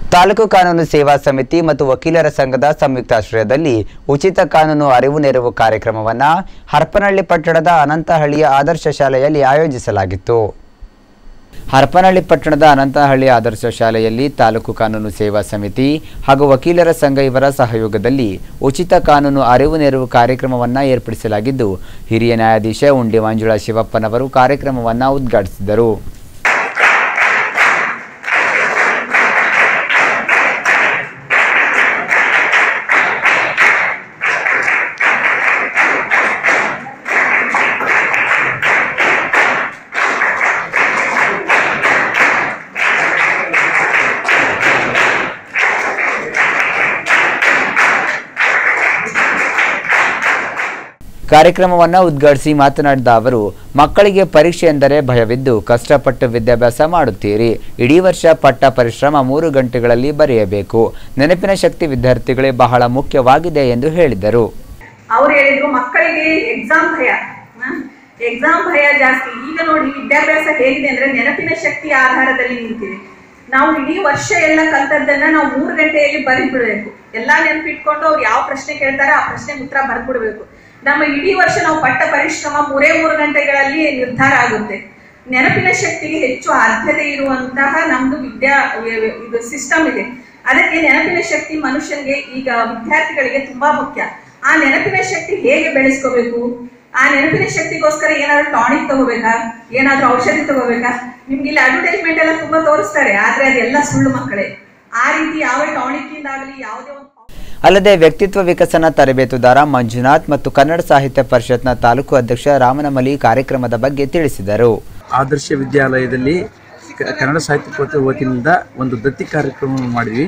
ತಾಲೂಕು ಕಾನೂನು ಸೇವಾ ಸಮಿತಿ ಮತ್ತು ವಕೀಲರ ಸಂಘದ ಸಂಯುಕ್ತಾಶ್ರಯದಲ್ಲಿ ಉಚಿತ ಕಾನೂನು ಅರಿವು ನೆರವು ಕಾರ್ಯಕ್ರಮವನ್ನು ಹರಪನಹಳ್ಳಿ ಪಟ್ಟಣದ ಅನಂತಹಳ್ಳಿಯ ಆದರ್ಶ ಶಾಲೆಯಲ್ಲಿ ಆಯೋಜಿಸಲಾಗಿತ್ತು ಹರಪನಹಳ್ಳಿ ಪಟ್ಟಣದ ಅನಂತಹಳ್ಳಿ ಆದರ್ಶ ಶಾಲೆಯಲ್ಲಿ ತಾಲೂಕು ಕಾನೂನು ಸೇವಾ ಸಮಿತಿ ಹಾಗೂ ವಕೀಲರ ಸಂಘ ಇವರ ಸಹಯೋಗದಲ್ಲಿ ಉಚಿತ ಕಾನೂನು ಅರಿವು ನೆರವು ಕಾರ್ಯಕ್ರಮವನ್ನು ಏರ್ಪಡಿಸಲಾಗಿದ್ದು ಹಿರಿಯ ನ್ಯಾಯಾಧೀಶ ಉಂಡಿ ಮಂಜುಳಾ ಶಿವಪ್ಪನವರು ಕಾರ್ಯಕ್ರಮವನ್ನು ಉದ್ಘಾಟಿಸಿದರು ಕಾರ್ಯಕ್ರಮವನ್ನು ಉದ್ಘಾಟಿಸಿ ಮಾತನಾಡಿದ ಅವರು ಮಕ್ಕಳಿಗೆ ಪರೀಕ್ಷೆ ಎಂದರೆ ಭಯವಿದ್ದು ಕಷ್ಟಪಟ್ಟು ವಿದ್ಯಾಭ್ಯಾಸ ಮಾಡುತ್ತೀರಿ ಇಡೀ ವರ್ಷ ಪಟ್ಟ ಪರಿಶ್ರಮ ಮೂರು ಗಂಟೆಗಳಲ್ಲಿ ಬರೆಯಬೇಕು ನೆನಪಿನ ಶಕ್ತಿ ವಿದ್ಯಾರ್ಥಿಗಳೇ ಬಹಳ ಮುಖ್ಯವಾಗಿದೆ ಎಂದು ಹೇಳಿದರು ಅವ್ರು ಹೇಳಿದ್ರು ಮಕ್ಕಳಿಗೆ ಎಕ್ಸಾಮ್ ಭಯ ಎಕ್ಸಾಮ್ ಭಯ ಜಾಸ್ತಿ ಈಗ ನೋಡಿ ವಿದ್ಯಾಭ್ಯಾಸ ಹೇಗಿದೆ ಅಂದ್ರೆ ನೆನಪಿನ ಶಕ್ತಿ ಆಧಾರದಲ್ಲಿ ನಿಂತಿದೆ ನಾವು ಇಡೀ ವರ್ಷ ಎಲ್ಲ ಕಲ್ತದ್ದನ್ನ ನಾವು ಮೂರು ಗಂಟೆಯಲ್ಲಿ ಬರೆದ್ಬಿಡ್ಬೇಕು ಎಲ್ಲಾ ನೆನಪಿಟ್ಕೊಂಡು ಅವ್ರು ಯಾವ ಪ್ರಶ್ನೆ ಕೇಳ್ತಾರ ಆ ಪ್ರಶ್ನೆಗೆ ಉತ್ತರ ಬರ್ಬಿಡ್ಬೇಕು ನಮ್ಮ ಇಡೀ ವರ್ಷ ನಾವು ಪಟ್ಟ ಪರಿಶ್ರಮ ಮೂರೇ ಮೂರು ಗಂಟೆಗಳಲ್ಲಿ ನಿರ್ಧಾರ ಆಗುತ್ತೆ ನೆನಪಿನ ಶಕ್ತಿಗೆ ಹೆಚ್ಚು ಆದ್ಯತೆ ಇರುವಂತಹ ನಮ್ದು ವಿದ್ಯಾ ಇದು ಸಿಸ್ಟಮ್ ಇದೆ ಅದಕ್ಕೆ ನೆನಪಿನ ಶಕ್ತಿ ಮನುಷ್ಯನಿಗೆ ಈಗ ವಿದ್ಯಾರ್ಥಿಗಳಿಗೆ ತುಂಬಾ ಮುಖ್ಯ ಆ ನೆನಪಿನ ಶಕ್ತಿ ಹೇಗೆ ಬೆಳೆಸ್ಕೋಬೇಕು ಆ ನೆನಪಿನ ಶಕ್ತಿಗೋಸ್ಕರ ಏನಾದ್ರು ಟಾನಿಕ್ ತಗೋಬೇಕಾ ಏನಾದ್ರೂ ಔಷಧಿ ತಗೋಬೇಕಾ ನಿಮ್ಗೆ ಇಲ್ಲಿ ಅಡ್ವರ್ಟೈಸ್ಮೆಂಟ್ ಎಲ್ಲ ತುಂಬಾ ತೋರಿಸ್ತಾರೆ ಆದ್ರೆ ಅದೆಲ್ಲ ಸುಳ್ಳು ಮಕ್ಕಳೇ ಆ ರೀತಿ ಯಾವ ಟಾನಿಕ್ ಇಂದಾಗಲಿ ಯಾವುದೇ ಒಂದು ಅಲ್ಲದೆ ವ್ಯಕ್ತಿತ್ವ ವಿಕಸನ ತರಬೇತುದಾರ ಮಂಜುನಾಥ್ ಮತ್ತು ಕನ್ನಡ ಸಾಹಿತ್ಯ ಪರಿಷತ್ನ ತಾಲೂಕು ಅಧ್ಯಕ್ಷ ರಾಮನಮಲಿ ಕಾರ್ಯಕ್ರಮದ ಬಗ್ಗೆ ತಿಳಿಸಿದರು ಆದರ್ಶ ವಿದ್ಯಾಲಯದಲ್ಲಿ ಕ- ಕನ್ನಡ ಸಾಹಿತ್ಯ ಪರಿಷತ್ ವತಿಯಿಂದ ಒಂದು ದತ್ತಿ ಕಾರ್ಯಕ್ರಮವನ್ನು ಮಾಡಿದ್ವಿ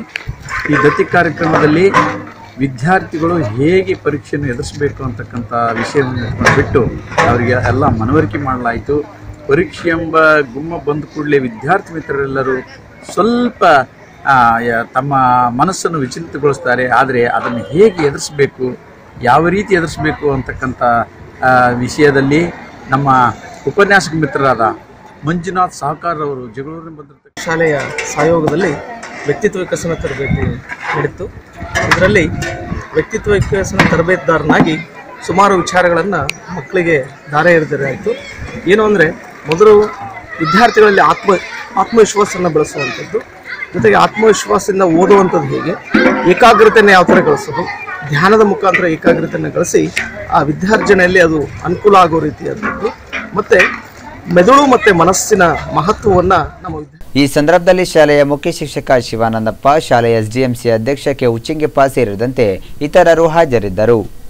ಈ ದತ್ತಿ ಕಾರ್ಯಕ್ರಮದಲ್ಲಿ ವಿದ್ಯಾರ್ಥಿಗಳು ಹೇಗೆ ಪರೀಕ್ಷೆಯನ್ನು ಎದುರಿಸಬೇಕು ಅಂತಕ್ಕಂಥ ವಿಷಯವನ್ನು ಇಟ್ಕೊಂಡು ಬಿಟ್ಟು ಅವರಿಗೆ ಎಲ್ಲ ಮನವರಿಕೆ ಮಾಡಲಾಯಿತು ಪರೀಕ್ಷೆ ಎಂಬ ಗುಮ್ಮ ಬಂದ ಕೂಡಲೇ ವಿದ್ಯಾರ್ಥಿ ಮಿತ್ರರೆಲ್ಲರೂ ಸ್ವಲ್ಪ ಆ, ಯ- ತಮ್ಮ ಮನಸ್ಸನ್ನು ವಿಚಲಿತಗೊಳಿಸ್ತಾರೆ ಆದರೆ ಅದನ್ನು ಹೇಗೆ ಎದುರಿಸಬೇಕು ಯಾವ ರೀತಿ ಎದುರಿಸಬೇಕು ಅಂತಕ್ಕಂಥ ಆ, ವಿಷಯದಲ್ಲಿ ನಮ್ಮ ಉಪನ್ಯಾಸಕ ಮಿತ್ರರಾದ ಮಂಜುನಾಥ್ ಸಾವ್ಕಾರ್ ಅವರು ಜಗಳೂರಿನ ಬಂದಿರತಕ್ಕ ಶಾಲೆಯ ಸಹಯೋಗದಲ್ಲಿ ವ್ಯಕ್ತಿತ್ವ ವಿಕಸನ ತರಬೇತಿ ನಡೆಯಿತು ಇದರಲ್ಲಿ ವ್ಯಕ್ತಿತ್ವ ವಿಕಸನ ತರಬೇತುದಾರನಾಗಿ ಸುಮಾರು ವಿಚಾರಗಳನ್ನು ಮಕ್ಕಳಿಗೆ ದಾರೆ ಎರೆದಿರಾಯಿತು ಏನು ಅಂದರೆ ಮೊದಲು ವಿದ್ಯಾರ್ಥಿಗಳಲ್ಲಿ ಆತ್ಮ ಆತ್ಮವಿಶ್ವಾಸವನ್ನು ಬೆಳೆಸುವಂಥದ್ದು ಜೊತೆಗೆ ಆತ್ಮವಿಶ್ವಾಸದಿಂದ ಓದುವಂಥದ್ದು ಹೇಗೆ ಏಕಾಗ್ರತೆಯನ್ನು ಯಾವ ಥರ ಗಳಿಸೋದು ಧ್ಯಾನದ ಮುಖಾಂತರ ಏಕಾಗ್ರತೆಯನ್ನು ಗಳಿಸಿ ಆ ವಿದ್ಯಾರ್ಜನೆಯಲ್ಲಿ ಅದು ಅನುಕೂಲ ಆಗೋ ರೀತಿಯಾದದ್ದು ಮತ್ತು ಮೆದುಳು ಮತ್ತು ಮನಸ್ಸಿನ ಮಹತ್ವವನ್ನು ನಮ್ಮ ವಿದ್ಯಾರ್ಥಿ ಈ ಸಂದರ್ಭದಲ್ಲಿ ಶಾಲೆಯ ಮುಖ್ಯ ಶಿಕ್ಷಕ ಶಿವಾನಂದಪ್ಪ ಶಾಲೆಯ ಎಸ್ಡಿಎಂಸಿ ಅಧ್ಯಕ್ಷ ಕೆ ಉಚ್ಚಿಂಗೆಪ್ಪ ಸೇರಿದಂತೆ ಇತರರು ಹಾಜರಿದ್ದರು